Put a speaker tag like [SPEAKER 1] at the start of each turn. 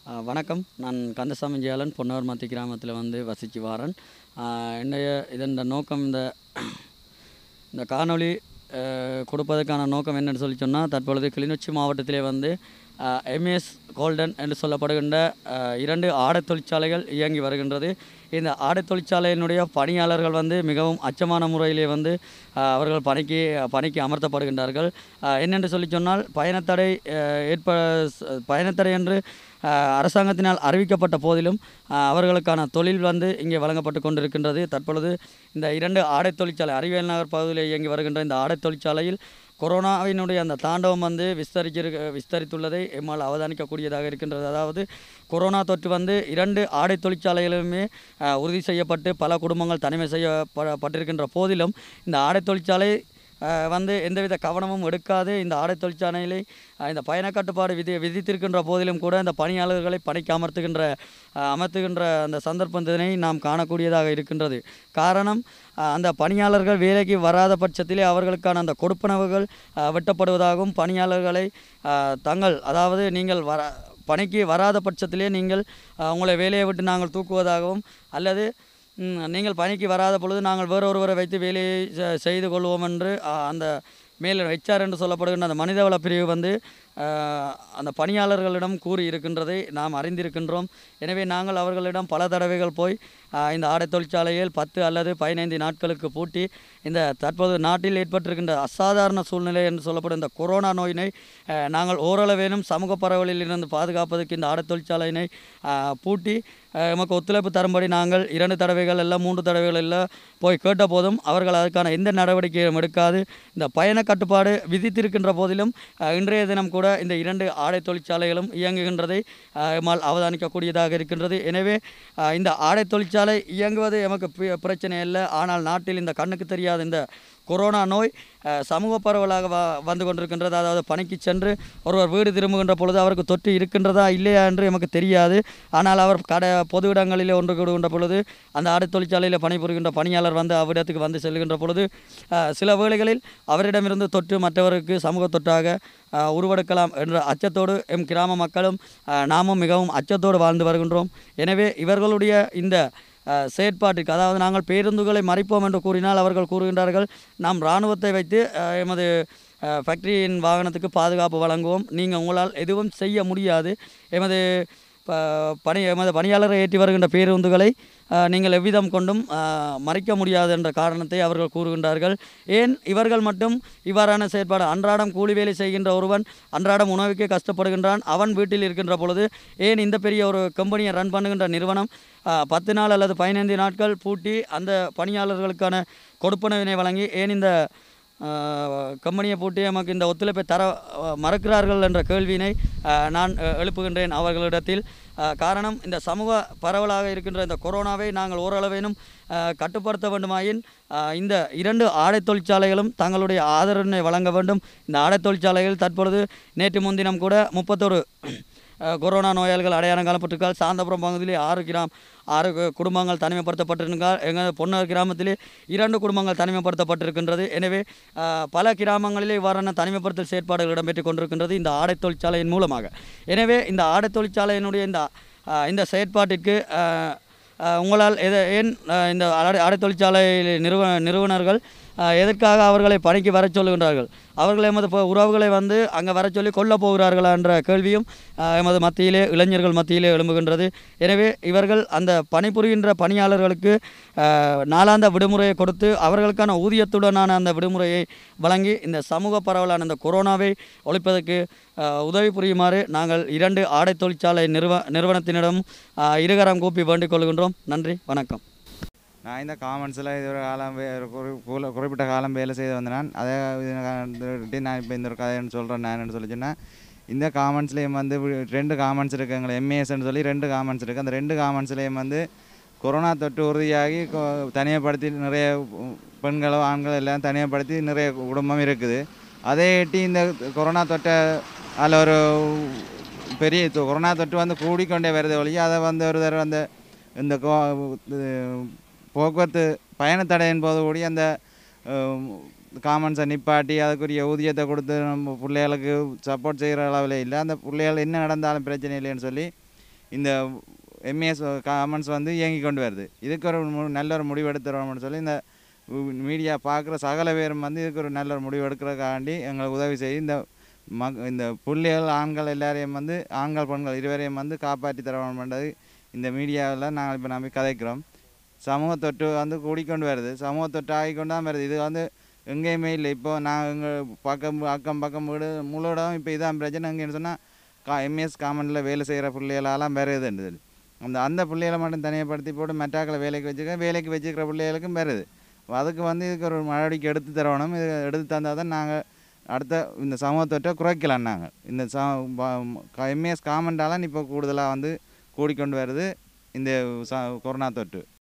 [SPEAKER 1] ஆ, வணக்கம் நான் கந்தசாமி ஜெயாலன் பொன்னவர்மத்தி கிராமத்தில் வந்து வசித்து வாரன் ஆ, என்னுடைய இதன் நோக்கம் இந்த இந்த காணொளி அஹ், கொடுப்பதற்கான நோக்கம் என்னன்னு சொல்லி சொன்னால் தற்பொழுது கிளிநொச்சி மாவட்டத்திலே வந்து எம்எஸ் கோல்டன் என்று சொல்லப்படுகின்ற அஹ், இரண்டு ஆடை தொழிற்சாலைகள் இயங்கி வருகின்றது இந்த ஆடை தொழிற்சாலையினுடைய பணியாளர்கள் வந்து மிகவும் அச்சமான முறையிலே வந்து அஹ், அவர்கள் பணிக்கு பணிக்கு அமர்த்தப்படுகின்றார்கள் அஹ், என்னென்று சொல்லி சொன்னால் பயணத்தடை அஹ், ஏற்ப ச- பயணத்தடை என்று அஹ், அரசாங்கத்தினால் அறிவிக்கப்பட்ட போதிலும் அஹ், அவர்களுக்கான தொழில் வந்து இங்கே வழங்கப்பட்டு கொண்டிருக்கின்றது தற்பொழுது இந்த இரண்டு ஆடை தொழிற்சாலை அறிவியல் நகர் பகுதியில் இயங்கி வருகின்ற இந்த ஆடை தொழிற்சாலையில் கொரோனாவினுடைய அந்த தாண்டவம் வந்து விஸ்தரிச்சிருக்க விஸ்தரித்துள்ளதை எம்மால் அவதானிக்கக்கூடியதாக இருக்கின்றது அதாவது கொரோனா தொற்று வந்து இரண்டு ஆடை தொழிற்சாலைகளிலுமே அஹ், உறுதி செய்யப்பட்டு பல குடும்பங்கள் தனிமை செய்யப்பட்டிருக்கின்ற போதிலும் இந்த ஆடை தொழிற்சாலை அஹ், வந்து எந்தவித கவனமும் எடுக்காது இந்த ஆடை தொழிற்சாலையிலே அஹ், இந்த பயண கட்டுப்பாடு விதி விதித்திருக்கின்ற போதிலும் கூட இந்த பணியாளர்களை பணிக்கு அமர்த்துகின்ற அஹ், அமர்த்துகின்ற அந்த சந்தர்ப்பத்தினை நாம் காணக்கூடியதாக இருக்கின்றது காரணம் அஹ், அந்த பணியாளர்கள் வேலைக்கு வராத பட்சத்திலே அவர்களுக்கான அந்த கொடுப்பனவுகள் அஹ், வெட்டப்படுவதாகவும் பணியாளர்களை அஹ், தங்கள் அதாவது நீங்கள் வர பணிக்கு வராத பட்சத்திலே நீங்கள் அஹ், உங்களை வேலையை விட்டு நாங்கள் தூக்குவதாகவும் அல்லது ம், நீங்கள் பணிக்கு வராத பொழுது நாங்கள் வேறொருவரை வைத்து வேலையை செ- செய்து கொள்வோம் என்று அஹ், அந்த மேல் ஹெச்ஆர் என்று சொல்லப்படுகின்ற அந்த மனிதவள பிரிவு வந்து அஹ், அந்த பணியாளர்களிடம் கூறி இருக்கின்றதை நாம் அறிந்திருக்கின்றோம் எனவே நாங்கள் அவர்களிடம் பல தடவைகள் போய் அஹ், இந்த ஆடை தொழிற்சாலையில் பத்து அல்லது பதினைந்து நாட்களுக்கு பூட்டி இந்த தற்போது நாட்டில் ஏற்பட்டிருக்கின்ற அசாதாரண சூழ்நிலை என்று சொல்லப்படும் இந்த கொரோனா நோயினை அஹ், நாங்கள் ஓரளவேனும் சமூக பரவலில் இருந்து பாதுகாப்பதற்கு இந்த ஆடை தொழிற்சாலையினை அஹ், பூட்டி அஹ், எமக்கு ஒத்துழைப்பு தரும்படி நாங்கள் இரண்டு தடவைகள் எல்லாம் மூன்று தடவைகள் எல்லாம் போய் கேட்ட போதும் அவர்கள் அதுக்கான எந்த நடவடிக்கையும் எடுக்காது இந்த பயண கட்டுப்பாடு விதித்திருக்கின்ற போதிலும் அஹ், இன்றைய தினம் கூட இந்த இரண்டு ஆடை தொழிற்சாலைகளும் இயங்குகின்றதை அஹ், எம்மால் அவதானிக்கக்கூடியதாக இருக்கின்றது எனவே அஹ், இந்த ஆடை தொழிற்சாலை இயங்குவது எமக்கு பி- பிரச்சனை இல்லை ஆனால் நாட்டில் இந்த கண்ணுக்கு தெரியாத இந்த கொரோனா நோய் அஹ், சமூக பரவலாக வ வந்து கொண்டிருக்கின்றது அதாவது பணிக்கு சென்று ஒருவர் வீடு திரும்புகின்ற பொழுது அவருக்கு தொற்று இருக்கின்றதா இல்லையா என்று எமக்கு தெரியாது ஆனால் அவர் கடை பொது இடங்களிலே ஒன்று கூடுகின்ற பொழுது அந்த ஆடை தொழிற்சாலையில் பணிபுரிகின்ற பணியாளர் வந்து அவ்விடத்துக்கு வந்து செல்கின்ற பொழுது அஹ், சில வேளைகளில் அவரிடமிருந்து தொற்று மற்றவருக்கு சமூக தொற்றாக அஹ், உருவெடுக்கலாம் என்ற அச்சத்தோடு எம் கிராம மக்களும் அஹ், நாமும் மிகவும் அச்சத்தோடு வாழ்ந்து வருகின்றோம் எனவே இவர்களுடைய இந்த அஹ், செயற்பாட்டிற்கு அதாவது நாங்கள் பேருந்துகளை மறைப்போம் என்று கூறினால் அவர்கள் கூறுகின்றார்கள் நாம் இராணுவத்தை வைத்து அஹ், எமது அஹ், ஃபேக்டரியின் வாகனத்துக்கு பாதுகாப்பு வழங்குவோம் நீங்கள் உங்களால் எதுவும் செய்ய முடியாது எமது ப- பணி எமது பணியாளரை ஏற்றி வருகின்ற பேருந்துகளை அஹ், நீங்கள் எவ்விதம் கொண்டும் அஹ், மறைக்க முடியாது என்ற காரணத்தை அவர்கள் கூறுகின்றார்கள் ஏன் இவர்கள் மட்டும் இவ்வாறான செயற்பாடு அன்றாடம் கூலி வேலை செய்கின்ற ஒருவன் அன்றாடம் உணவுக்கே கஷ்டப்படுகின்றான் அவன் வீட்டில் இருக்கின்ற பொழுது ஏன் இந்த பெரிய ஒரு கம்பெனியை ரன் பண்ணுகின்ற நிறுவனம் அஹ், பத்து நாள் அல்லது பதினைந்து நாட்கள் பூட்டி அந்த பணியாளர்களுக்கான கொடுப்பனவினை வழங்கி ஏன் இந்த அஹ், கம்பெனியை பூட்டி நமக்கு இந்த ஒத்துழைப்பை தர அஹ், மறுக்கிறார்கள் என்ற கேள்வியினை அஹ், நான் அஹ், எழுப்புகின்றேன் அவர்களிடத்தில் அஹ், காரணம் இந்த சமூக பரவலாக இருக்கின்ற இந்த கொரோனாவை நாங்கள் ஓரளவேனும் அஹ், கட்டுப்படுத்த வேண்டுமாயின் அஹ், இந்த இரண்டு ஆடை தொழிற்சாலைகளும் தங்களுடைய ஆதரவினை வழங்க வேண்டும் இந்த ஆடை தொழிற்சாலைகள் தற்பொழுது நேற்று முன்தினம் கூட முப்பத்தொரு அஹ், கொரோனா நோயாளிகள் அடையாளம் காணப்பட்டிருக்கால் சாந்தபுரம் பகுதியிலே ஆறு கிராம் ஆறு கு- குடும்பங்கள் தனிமைப்படுத்தப்பட்டிருக்கால் எங்கள் பொன்னர் கிராமத்திலே இரண்டு குடும்பங்கள் தனிமைப்படுத்தப்பட்டிருக்கின்றது எனவே அஹ், பல கிராமங்களிலே இவ்வாறான தனிமைப்படுத்தல் செயற்பாடுகள் இடம்பெற்றுக் கொண்டிருக்கின்றது இந்த ஆடை தொழிற்சாலையின் மூலமாக எனவே இந்த ஆடை தொழிற்சாலையினுடைய இந்த அஹ், இந்த செயற்பாட்டிற்கு அஹ், அஹ், உங்களால் எதை ஏன் அஹ், இந்த ஆடை ஆடை தொழிற்சாலை நிறுவ நிறுவனர்கள் அஹ், எதற்காக அவர்களை பணிக்கு வரச் சொல்லுகின்றார்கள் அவர்கள் எமது ப- உறவுகளை வந்து அங்கே வரச் சொல்லி கொல்லப் போகிறார்களா என்ற கேள்வியும் அஹ், எமது மத்தியிலே இளைஞர்கள் மத்தியிலே எழும்புகின்றது எனவே இவர்கள் அந்த பணிபுரிகின்ற பணியாளர்களுக்கு அஹ், நாளாந்த விடுமுறையை கொடுத்து அவர்களுக்கான ஊதியத்துடனான அந்த விடுமுறையை வழங்கி இந்த சமூக பரவலான இந்த கொரோனாவை ஒழிப்பதற்கு அஹ், உதவி புரியுமாறு நாங்கள் இரண்டு ஆடை தொழிற்சாலை நிறுவ நிறுவனத்தினிடம் அஹ், இருகரம் கூப்பி வேண்டிக் கொள்கின்றோம் நன்றி வணக்கம்
[SPEAKER 2] நான் இந்த காமன்ஸில் இது ஒரு காலம் வே- ஒரு குறி- குறி- குறிப்பிட்ட காலம் வேலை செய்து வந்தேன் நான் அதை இதுக்காண்டி நான் இப்போ இந்த ஒரு கதைன்னு சொல்கிறேன் நான் சொல்லி சொன்னால் இந்த காமன்ஸ்லேயும் வந்து வி- ரெண்டு காமன்ஸ் இருக்குது எங்களை எம்ஏஎஸ்ன்னு சொல்லி ரெண்டு காமன்ஸ் இருக்குது அந்த ரெண்டு காமன்ஸ்லேயும் வந்து கொரோனா தொற்று உறுதியாகி கொ- தனிமைப்படுத்தி நிறைய உ- பெண்களோ ஆண்களோ எல்லாம் தனிமைப்படுத்தி நிறைய குடும்பம் இருக்குது அதை எட்டி இந்த கொரோனா தொற்றை அதில் ஒரு பெரிய தொ- கொரோனா தொற்று வந்து கூடிக்கொண்டே வருது ஒழிய அதை வந்து ஒரு தடவை அந்த இந்த கோ- இது போக்குவரத்து பயணத்தடையின் போது கூடி அந்த காமன்ஸை நிப்பாட்டி அதுக்குரிய ஊதியத்தை கொடுத்து நம்ம பிள்ளைகளுக்கு சப்போர்ட் செய்கிற அளவில் இல்லை அந்த பிள்ளைகள் என்ன நடந்தாலும் பிரச்சனை இல்லைன்னு சொல்லி இந்த எம்ஏஎஸ் காமன்ஸ் வந்து இயங்கி கொண்டு வருது இதுக்கு ஒரு மு- நல்ல ஒரு முடிவு எடுத்துறோம்னு சொல்லி இந்த மீடியா பார்க்குற சகல பேரும் வந்து இதுக்கு ஒரு நல்ல ஒரு முடிவு எடுக்கிறதுக்காண்டி எங்களுக்கு உதவி செய்து இந்த மக் இந்த புள்ளிகள் ஆண்கள் எல்லாரையும் வந்து ஆண்கள் பெண்கள் இருவரையும் வந்து காப்பாற்றி தரணுன்றது இந்த மீடியாவில் நாங்கள் இப்போ நம்பி கதைக்கிறோம் சமூக தொற்று வந்து கூடிக்கொண்டு வருது சமூக தொற்று ஆகிக்கொண்டு தான் வருது இது வந்து எங்கேயுமே இல்லை இப்போ நான் எங்கள் பக்கம் அக்கம் பக்கம் வீடு முழு இடம் இப்போ இதான் பிரச்சனை எங்கேன்னு சொன்னால் கா எம்எஸ் காமனில் வேலை செய்கிற பிள்ளைகளெல்லாம் வருதுன்றது அந்த அந்த பிள்ளைகளை மட்டும் தனியப்படுத்தி போட்டு மெட்டாக்களை வேலைக்கு வச்சுக்க வேலைக்கு வச்சுக்கிற பிள்ளைகளுக்கும் வருது அதுக்கு வந்து இதுக்கு ஒரு நடவடிக்கை எடுத்து தரணும் இது எடுத்து தந்தால் தான் நாங்கள் அடுத்த இந்த சமூக தொற்றை குறைக்கலாம் நாங்கள் இந்த ச எம்எஸ் காமண்டாலாம் இப்போ கூடுதலாக வந்து கூடிக்கொண்டு வருது இந்த ச கொரோனா தொற்று